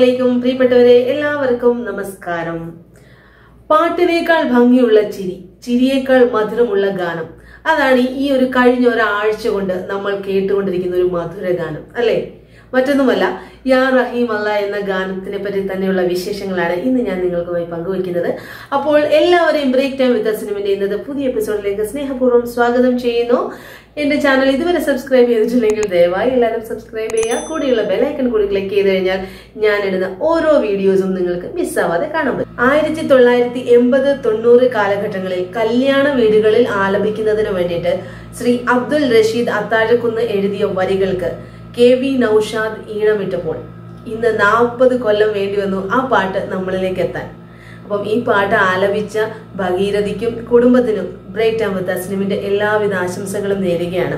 അലൈക്കും പ്രിയപ്പെട്ടവരെ എല്ലാവർക്കും നമസ്കാരം പാട്ടിനേക്കാൾ ഭംഗിയുള്ള ചിരി ചിരിയേക്കാൾ മധുരമുള്ള ഗാനം അതാണ് ഈ ഒരു കഴിഞ്ഞ ഒരാഴ്ച കൊണ്ട് നമ്മൾ കേട്ടുകൊണ്ടിരിക്കുന്ന ഒരു മധുര ഗാനം അല്ലേ മറ്റൊന്നുമല്ല യാ റഹീം അല്ല എന്ന ഗാനത്തിനെ പറ്റി തന്നെയുള്ള വിശേഷങ്ങളാണ് ഇന്ന് ഞാൻ നിങ്ങൾക്കുമായി പങ്കുവയ്ക്കുന്നത് അപ്പോൾ എല്ലാവരെയും ബ്രേക്ക് ടൈം വിത്ത് സിനിമന്റെ ഇന്നത്തെ പുതിയ എപ്പിസോഡിലേക്ക് സ്നേഹപൂർവ്വം സ്വാഗതം ചെയ്യുന്നു എന്റെ ചാനൽ ഇതുവരെ സബ്സ്ക്രൈബ് ചെയ്തിട്ടില്ലെങ്കിൽ ദയവായി എല്ലാവരും സബ്സ്ക്രൈബ് ചെയ്യുക കൂടിയുള്ള ബെലൈക്കൺ കൂടി ക്ലിക്ക് ചെയ്ത് കഴിഞ്ഞാൽ ഞാൻ ഇടുന്ന ഓരോ വീഡിയോസും നിങ്ങൾക്ക് മിസ്സാവാതെ കാണാൻ പറ്റും ആയിരത്തി തൊള്ളായിരത്തി എൺപത് തൊണ്ണൂറ് കാലഘട്ടങ്ങളിൽ കല്യാണ വീടുകളിൽ ആലപിക്കുന്നതിന് വേണ്ടിയിട്ട് ശ്രീ അബ്ദുൽ റഷീദ് അത്താഴക്കുന്ന് എഴുതിയ വരികൾക്ക് കെ വി നൌഷാദ് ഈണമിട്ടപ്പോൾ ഇന്ന് നാൽപ്പത് കൊല്ലം വേണ്ടി വന്നു ആ പാട്ട് നമ്മളിലേക്ക് എത്താൻ അപ്പം ഈ പാട്ട് ആലപിച്ച ഭഗീരഥിക്കും കുടുംബത്തിനും ബ്രേക്ക് ടൈം വിത്ത് തസ്ലിമിന്റെ എല്ലാവിധ ആശംസകളും നേരുകയാണ്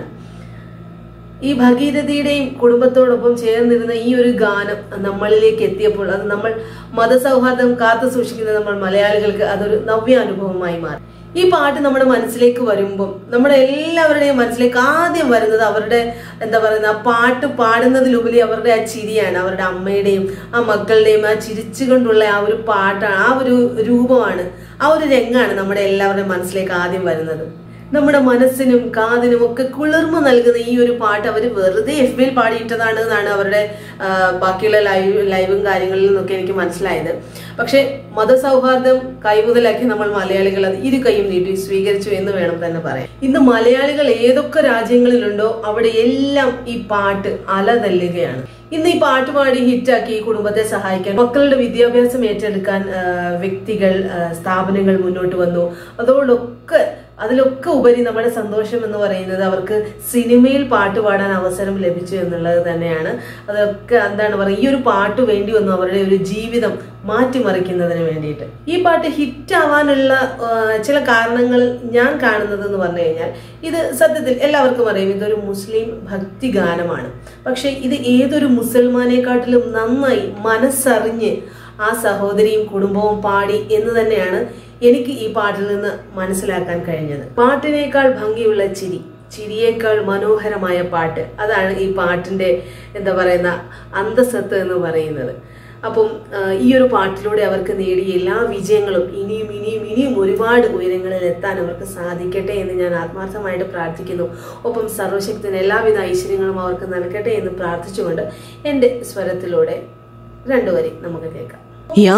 ഈ ഭഗീരഥയുടെയും കുടുംബത്തോടൊപ്പം ചേർന്നിരുന്ന ഈ ഒരു ഗാനം നമ്മളിലേക്ക് എത്തിയപ്പോൾ അത് നമ്മൾ മതസൗഹാർദ്ദം കാത്തു സൂക്ഷിക്കുന്ന നമ്മൾ മലയാളികൾക്ക് അതൊരു നവ്യാനുഭവമായി മാറി ഈ പാട്ട് നമ്മുടെ മനസ്സിലേക്ക് വരുമ്പം നമ്മുടെ എല്ലാവരുടെയും മനസ്സിലേക്ക് ആദ്യം വരുന്നത് അവരുടെ എന്താ പറയുന്ന ആ പാട്ട് പാടുന്നതിലുപരി അവരുടെ ആ ചിരിയാണ് അവരുടെ അമ്മയുടെയും ആ മക്കളുടെയും ആ ചിരിച്ചുകൊണ്ടുള്ള ആ ഒരു പാട്ടാണ് ആ ഒരു രൂപമാണ് ആ ഒരു രംഗാണ് നമ്മുടെ എല്ലാവരുടെയും മനസ്സിലേക്ക് ആദ്യം വരുന്നത് നമ്മുടെ മനസ്സിനും കാതിനും ഒക്കെ കുളിർമ നൽകുന്ന ഈ ഒരു പാട്ട് അവർ വെറുതെ എഫ് ബിയിൽ പാടിയിട്ടതാണ് എന്നാണ് അവരുടെ ആ, ബാക്കിയുള്ള ലൈവ് ലൈവും കാര്യങ്ങളിൽ നിന്നൊക്കെ എനിക്ക് മനസ്സിലായത് പക്ഷെ മതസൗഹാർദ്ദം കൈമുതലാക്കി നമ്മൾ മലയാളികൾ അത് ഇരു കൈയും നീട്ടി സ്വീകരിച്ചു എന്ന് വേണം തന്നെ പറയാം ഇന്ന് മലയാളികൾ ഏതൊക്കെ രാജ്യങ്ങളിലുണ്ടോ അവിടെ എല്ലാം ഈ പാട്ട് അലതല്ലുകയാണ് ഇന്ന് ഈ പാട്ട് പാടി ഹിറ്റാക്കി ഈ കുടുംബത്തെ സഹായിക്കാൻ മക്കളുടെ വിദ്യാഭ്യാസം ഏറ്റെടുക്കാൻ ആ, വ്യക്തികൾ ആ, സ്ഥാപനങ്ങൾ മുന്നോട്ട് വന്നു അതോടൊക്കെ അതിലൊക്കെ ഉപരി നമ്മുടെ സന്തോഷം എന്ന് പറയുന്നത് അവർക്ക് സിനിമയിൽ പാട്ട് പാടാൻ അവസരം ലഭിച്ചു എന്നുള്ളത് തന്നെയാണ് അതൊക്കെ എന്താണ് പറയുക ഈ ഒരു പാട്ട് വേണ്ടി വന്നു അവരുടെ ഒരു ജീവിതം മാറ്റിമറിക്കുന്നതിന് വേണ്ടിയിട്ട് ഈ പാട്ട് ഹിറ്റ് ആവാനുള്ള ആ, ചില കാരണങ്ങൾ ഞാൻ കാണുന്നത് എന്ന് പറഞ്ഞു കഴിഞ്ഞാൽ ഇത് സത്യത്തിൽ എല്ലാവർക്കും അറിയാം ഇതൊരു മുസ്ലിം ഭക്തി ഗാനമാണ് പക്ഷെ ഇത് ഏതൊരു മുസൽമാനെക്കാട്ടിലും നന്നായി മനസ്സറിഞ്ഞ് ആ സഹോദരിയും കുടുംബവും പാടി എന്ന് തന്നെയാണ് എനിക്ക് ഈ പാട്ടിൽ നിന്ന് മനസ്സിലാക്കാൻ കഴിഞ്ഞത് പാട്ടിനേക്കാൾ ഭംഗിയുള്ള ചിരി ചിരിയേക്കാൾ മനോഹരമായ പാട്ട് അതാണ് ഈ പാട്ടിന്റെ എന്താ പറയുന്ന അന്തസത്ത് എന്ന് പറയുന്നത് അപ്പം ആ, ഈ ഒരു പാട്ടിലൂടെ അവർക്ക് നേടിയ എല്ലാ വിജയങ്ങളും ഇനിയും ഇനിയും ഇനിയും ഒരുപാട് ഉയരങ്ങളിൽ എത്താൻ അവർക്ക് സാധിക്കട്ടെ എന്ന് ഞാൻ ആത്മാർത്ഥമായിട്ട് പ്രാർത്ഥിക്കുന്നു ഒപ്പം സർവശക്തന് എല്ലാവിധ ഐശ്വര്യങ്ങളും അവർക്ക് നൽകട്ടെ എന്ന് പ്രാർത്ഥിച്ചുകൊണ്ട് എൻ്റെ സ്വരത്തിലൂടെ രണ്ടുവരി നമുക്ക് കേൾക്കാം യാ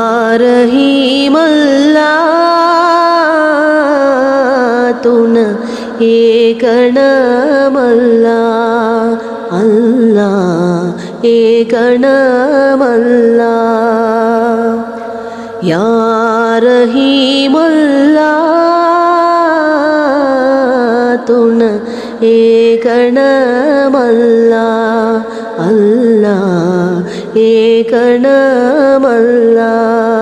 റഹീമല്ലാ തുണ ഏകണമല്ലാ അല്ലാ ഏകണമല്ലാ യാ റഹീമല്ലാ തുണ ഏകണമല്ലാ അല്ലാ ഏകണമല്ലാ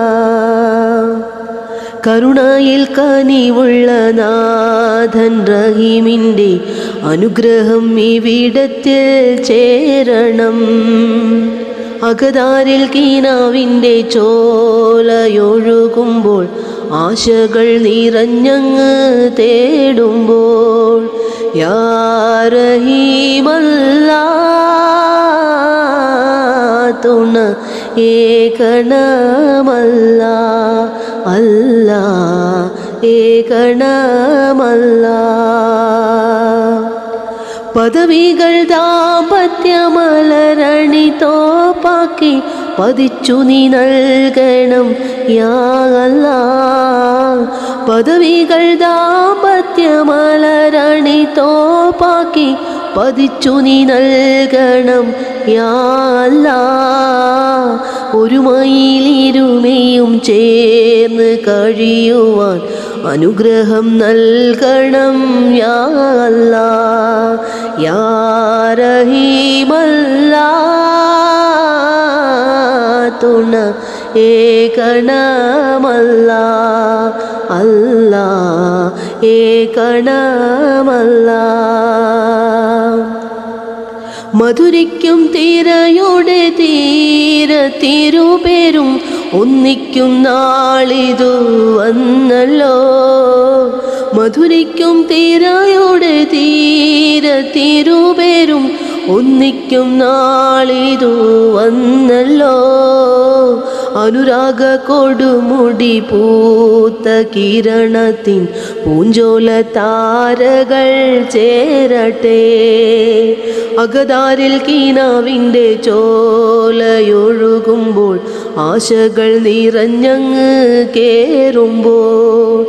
കരുണയിൽ കനിവുള്ള നാഥൻ റഹീമിൻ്റെ അനുഗ്രഹം ഇവിടത്തിൽ ചേരണം അകതാരിൽ കീനാവിൻ്റെ ചോലയൊഴുകുമ്പോൾ ആശകൾ നിറഞ്ഞങ്ങ് തേടുമ്പോൾ യാ റഹീമല്ലാ തുണ ഏകണമല്ല അല്ല ഏകണമല്ല പദവികൾ ദാമ്പത്യമലരണി തോപ്പാക്കി പതിച്ചു നീ നൽകണം യാ അല്ലാ പദവികൾ ദാമ്പത്യമലരണി തോപ്പാക്കി പതിച്ചു നീ നൽകണം യാ അല്ലാ ഒരു മയിലിരുമയും ചേർന്ന് കഴിയുവാൻ അനുഗ്രഹം നൽകണം യാ അല്ലാ യാ റഹീമല്ലാ തുണ ഏകണമല്ല അല്ല ഏകണമല്ല മധുരിക്കും തീരയുടെ തീര തിരുപേരും ഒന്നിക്കും നാളിതു വന്നല്ലോ മധുരിക്കും തീരയുടെ തീര തിരുപേരും ഒന്നിക്കും നാളിതു വന്നല്ലോ അനുരാഗ കൊടുമുടി പൂത്ത കിരണത്തിൻ പൂഞ്ചോല താരകൾ ചേരട്ടെ അകതാരിൽ കീനാവിൻ്റെ ചോലയൊഴുകുമ്പോൾ ആശകൾ നിറഞ്ഞങ്ങ് കേറുമ്പോൾ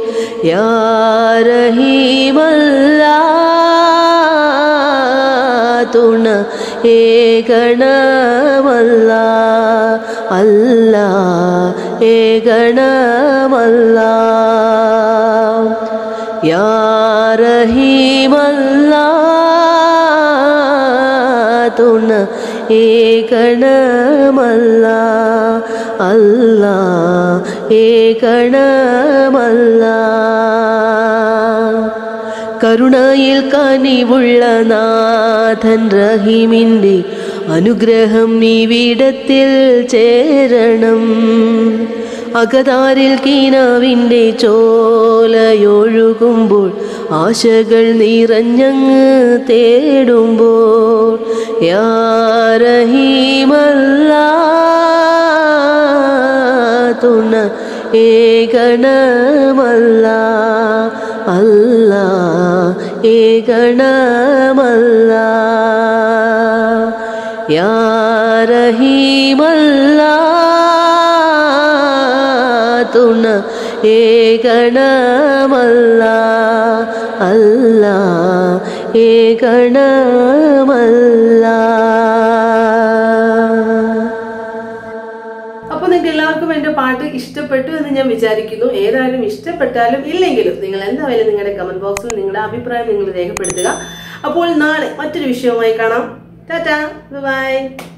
യാരഹീമല്ല തുണ ഏകണമല്ല അല്ല ഏകണമല്ല യാരഹീമല്ല തുണ ഏകണമല്ല അല്ല ഏകണമല്ല കരുണയിൽ കനിവുള്ള നാഥൻ റഹീമിൻ്റെ അനുഗ്രഹം ഇവിടത്തിൽ ചേരണം അകതാരിൽ കീനാവിൻ്റെ ചോലയൊഴുകുമ്പോൾ ആശകൾ നിറഞ്ഞങ്ങ് തേടുമ്പോൾ യാരഹീമല്ല തുണ ഏകണമല്ല അല്ല ഏകണമല്ല യാരഹീമല്ല തുണ ഏകണമല്ല അല്ല ഏകണമല്ല അപ്പൊ നിങ്ങൾക്ക് എല്ലാവർക്കും എന്റെ പാട്ട് ഇഷ്ടപ്പെട്ടു എന്ന് ഞാൻ വിചാരിക്കുന്നു ഏതായാലും ഇഷ്ടപ്പെട്ടാലും ഇല്ലെങ്കിലും നിങ്ങൾ എന്തായാലും നിങ്ങളുടെ കമന്റ് ബോക്സിൽ നിങ്ങളുടെ അഭിപ്രായം നിങ്ങൾ രേഖപ്പെടുത്തുക അപ്പോൾ നാളെ മറ്റൊരു വിഷയവുമായി കാണാം ടാറ്റാ ബൈ